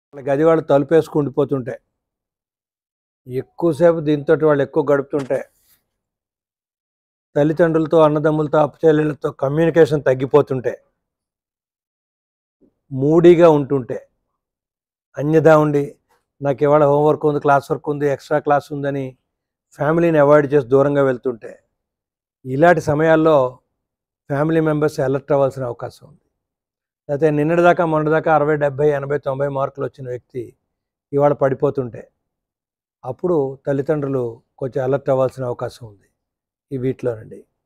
వాళ్ళ గది వాళ్ళు తలుపేసుకు ఉండిపోతుంటే ఎక్కువసేపు దీంతో వాళ్ళు ఎక్కువ గడుపుతుంటే తల్లిదండ్రులతో అన్నదమ్ములతో అప్పచెల్లెళ్ళతో కమ్యూనికేషన్ తగ్గిపోతుంటే మూడీగా ఉంటుంటే అన్యదా ఉండి నాకు ఇవాళ హోంవర్క్ ఉంది క్లాస్ వర్క్ ఉంది ఎక్స్ట్రా క్లాస్ ఉందని ఫ్యామిలీని అవాయిడ్ చేసి దూరంగా వెళ్తుంటే ఇలాంటి సమయాల్లో ఫ్యామిలీ మెంబర్స్ అలర్ట్ అవ్వాల్సిన అవకాశం ఉంది అయితే నిన్నటిదాకా మొన్నటిదాకా అరవై డెబ్బై ఎనభై తొంభై మార్కులు వచ్చిన వ్యక్తి ఇవాళ పడిపోతుంటే అప్పుడు తల్లిదండ్రులు కొంచెం అలర్ట్ అవ్వాల్సిన అవకాశం ఉంది ఈ వీటిలోనండి